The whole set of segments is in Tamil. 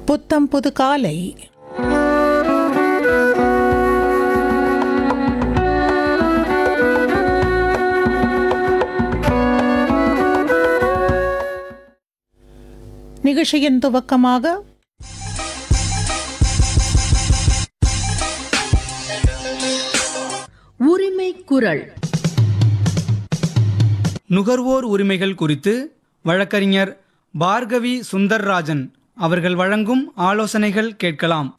புத்தம் புது காலை நிகழ்ச்சியின் துவக்கமாக உரிமை குரல் நுகர்வோர் உரிமைகள் குறித்து வழக்கறிஞர் பார்கவி சுந்தர்ராஜன் அவர்கள் வழங்கும் ஆலோசனைகள் கேட்கலாம்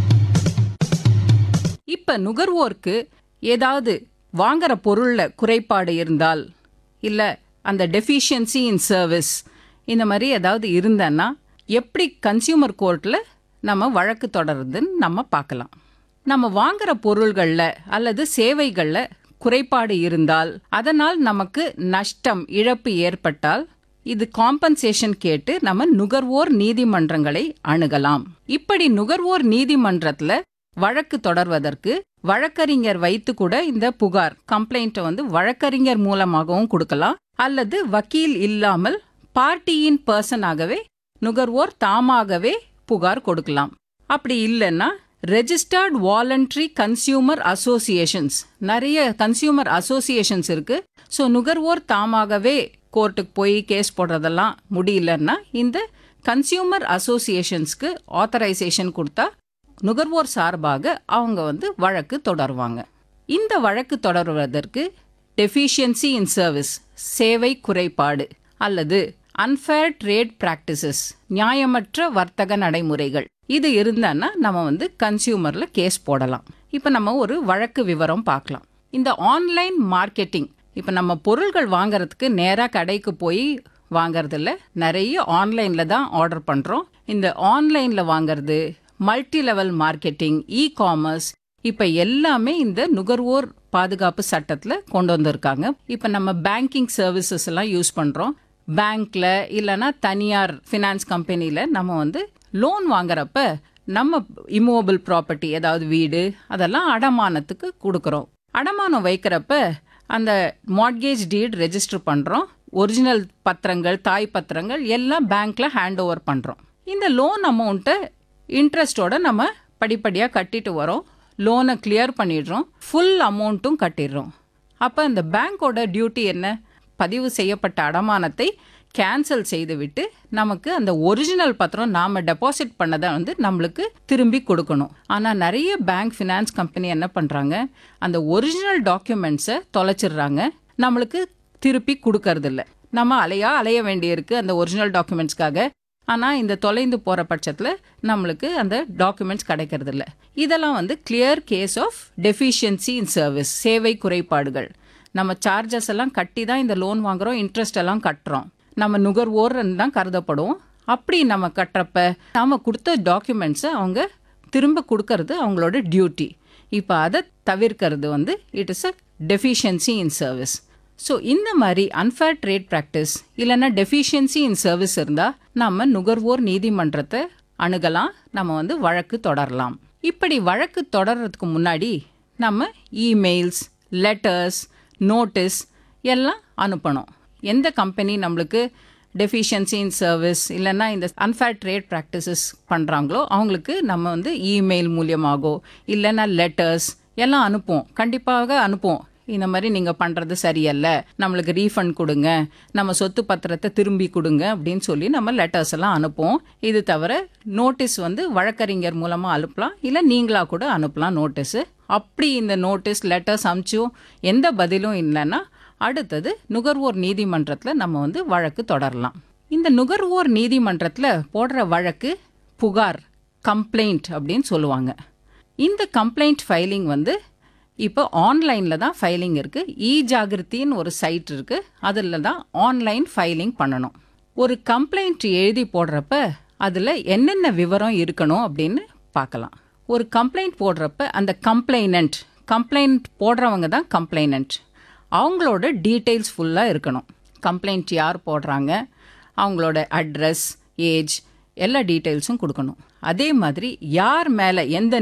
இப்ப நுகர்வோருக்கு ஏதாவது வாங்குற பொருள்ல குறைபாடு இருந்தால் இல்ல அந்த டெஃபிஷியன்சி இன் சர்வீஸ் இந்த மாதிரி ஏதாவது இருந்தன்னா எப்படி கன்சியூமர் கோர்ட்ல நம்ம வழக்கு தொடருதுன்னு நம்ம பார்க்கலாம் நம்ம வாங்குற பொருள்கள்ல அல்லது சேவைகள்ல குறைபாடு இருந்தால் அதனால் நமக்கு நஷ்டம் இழப்பு ஏற்பட்டால் இது காம்பன்சேஷன் கேட்டு நம்ம நுகர்வோர் நீதிமன்றங்களை அணுகலாம் இப்படி நுகர்வோர் நீதிமன்றத்துல வழக்கு தொடர்வதற்கு வழக்கறிஞர் வைத்து கூட இந்த புகார் கம்ப்ளைண்ட்டை வந்து வழக்கறிஞர் மூலமாகவும் கொடுக்கலாம் அல்லது வக்கீல் இல்லாமல் பார்ட்டியின் பர்சனாகவே நுகர்வோர் தாமாகவே புகார் கொடுக்கலாம் அப்படி இல்லைன்னா ரெஜிஸ்டர்ட் வாலண்டரி கன்சியூமர் அசோசியேஷன்ஸ் நிறைய கன்சியூமர் அசோசியேஷன்ஸ் இருக்கு ஸோ நுகர்வோர் தாமாகவே கோர்ட்டுக்கு போய் கேஸ் போடுறதெல்லாம் முடியலன்னா இந்த கன்சியூமர் அசோசியேஷன்ஸ்க்கு ஆத்தரைசேஷன் கொடுத்தா நுகர்வோர் சார்பாக அவங்க வந்து வழக்கு தொடருவாங்க இந்த வழக்கு தொடருவதற்கு டெஃபிஷியன்சி இன் சர்வீஸ் சேவை குறைபாடு அல்லது அன்ஃபேர் ட்ரேட் பிராக்டிசஸ் நியாயமற்ற வர்த்தக நடைமுறைகள் இது இருந்தான்னா நம்ம வந்து கன்சியூமர்ல கேஸ் போடலாம் இப்போ நம்ம ஒரு வழக்கு விவரம் பார்க்கலாம் இந்த ஆன்லைன் மார்க்கெட்டிங் இப்போ நம்ம பொருள்கள் வாங்குறதுக்கு நேராக கடைக்கு போய் வாங்குறதில்ல நிறைய ஆன்லைன்ல தான் ஆர்டர் பண்றோம் இந்த ஆன்லைன்ல வாங்குறது multi level marketing e commerce இப்ப எல்லாமே இந்த நுகர்வோர் பாதுகாப்பு சட்டத்துல கொண்டு வந்திருக்காங்க இப்ப நம்ம பேங்கிங் சர்வீசஸ் எல்லாம் யூஸ் பண்றோம் பேங்க்ல இல்லனா தனியார் ஃபினான்ஸ் கம்பெனில நம்ம வந்து லோன் வாங்குறப்ப நம்ம இம்மூவபிள் ப்ராப்பர்ட்டி ஏதாவது வீடு அதெல்லாம் அடமானத்துக்கு கொடுக்குறோம் அடமானம் வைக்கிறப்ப அந்த மார்ட்கேஜ் டீட் ரெஜிஸ்டர் பண்றோம் ஒரிஜினல் பத்திரங்கள் தாய் பத்திரங்கள் எல்லாம் பேங்க்ல ஹேண்ட் ஓவர் பண்றோம் இந்த லோன் அமௌண்ட்டை இன்ட்ரெஸ்டோட நம்ம படிப்படியாக கட்டிட்டு வரோம் லோனை கிளியர் பண்ணிடுறோம் ஃபுல் அமௌண்ட்டும் கட்டிடுறோம் அப்போ இந்த பேங்க்கோட டியூட்டி என்ன பதிவு செய்யப்பட்ட அடமானத்தை கேன்சல் செய்துவிட்டு நமக்கு அந்த ஒரிஜினல் பத்திரம் நாம டெபாசிட் பண்ணதை வந்து நம்மளுக்கு திரும்பி கொடுக்கணும் ஆனால் நிறைய பேங்க் ஃபினான்ஸ் கம்பெனி என்ன பண்ணுறாங்க அந்த ஒரிஜினல் டாக்குமெண்ட்ஸை தொலைச்சிடுறாங்க நம்மளுக்கு திருப்பி கொடுக்கறதில்ல நம்ம அலையா அலைய வேண்டியிருக்கு அந்த ஒரிஜினல் டாக்குமெண்ட்ஸ்க்காக ஆனால் இந்த தொலைந்து போகிற பட்சத்தில் நம்மளுக்கு அந்த டாக்குமெண்ட்ஸ் கிடைக்கிறதில்ல இதெல்லாம் வந்து clear case of deficiency in service சேவை குறைபாடுகள் நம்ம சார்ஜஸ் எல்லாம் கட்டி தான் இந்த லோன் வாங்குறோம் இன்ட்ரெஸ்ட் எல்லாம் கட்டுறோம் நம்ம நுகர்வோர்னு தான் கருதப்படும் அப்படி நம்ம கட்டுறப்ப நாம கொடுத்த டாக்குமெண்ட்ஸை அவங்க திரும்ப கொடுக்கறது அவங்களோட டியூட்டி இப்போ அதை தவிர்க்கிறது வந்து it is a deficiency in service so இந்த மாதிரி அன்ஃபேர் ட்ரேட் ப்ராக்டிஸ் இல்லைன்னா டெஃபிஷியன்சி இன் சர்வீஸ் இருந்தால் நம்ம நுகர்வோர் நீதிமன்றத்தை அணுகலாம் நம்ம வந்து வழக்கு தொடரலாம் இப்படி வழக்கு தொடர்றதுக்கு முன்னாடி நம்ம இமெயில்ஸ் லெட்டர்ஸ் நோட்டீஸ் எல்லாம் அனுப்பணும் எந்த கம்பெனி நம்மளுக்கு டெஃபிஷியன்சி இன் சர்வீஸ் இல்லைன்னா இந்த அன்ஃபேர் ட்ரேட் ப்ராக்டிசஸ் பண்ணுறாங்களோ அவங்களுக்கு நம்ம வந்து இமெயில் மூலியமாகவோ இல்லைன்னா லெட்டர்ஸ் எல்லாம் அனுப்புவோம் கண்டிப்பாக அனுப்புவோம் இந்த மாதிரி நீங்கள் பண்ணுறது சரியல்ல நம்மளுக்கு ரீஃபண்ட் கொடுங்க நம்ம சொத்து பத்திரத்தை திரும்பி கொடுங்க அப்படின்னு சொல்லி நம்ம லெட்டர்ஸ் எல்லாம் அனுப்புவோம் இது தவிர நோட்டீஸ் வந்து வழக்கறிஞர் மூலமாக அனுப்பலாம் இல்லை நீங்களா கூட அனுப்பலாம் நோட்டீஸு அப்படி இந்த நோட்டீஸ் லெட்டர்ஸ் அனுப்பிச்சும் எந்த பதிலும் இல்லைன்னா அடுத்தது நுகர்வோர் நீதிமன்றத்தில் நம்ம வந்து வழக்கு தொடரலாம் இந்த நுகர்வோர் நீதிமன்றத்தில் போடுற வழக்கு புகார் கம்ப்ளைண்ட் அப்படின்னு சொல்லுவாங்க இந்த கம்ப்ளைண்ட் ஃபைலிங் வந்து இப்போ ஆன்லைனில் தான் ஃபைலிங் இருக்குது இ ஜாகிருத்தின்னு ஒரு சைட் இருக்குது அதில் தான் ஆன்லைன் ஃபைலிங் பண்ணணும் ஒரு கம்ப்ளைண்ட் எழுதி போடுறப்ப அதில் என்னென்ன விவரம் இருக்கணும் அப்படின்னு பார்க்கலாம் ஒரு கம்ப்ளைண்ட் போடுறப்ப அந்த கம்ப்ளைனண்ட் கம்ப்ளைண்ட் போடுறவங்க தான் கம்ப்ளைனண்ட் அவங்களோட டீட்டெயில்ஸ் ஃபுல்லாக இருக்கணும் கம்ப்ளைண்ட் யார் போடுறாங்க அவங்களோட அட்ரஸ் ஏஜ் எல்லா டீட்டெயில்ஸும் கொடுக்கணும் அதே மாதிரி யார் மேலே எந்த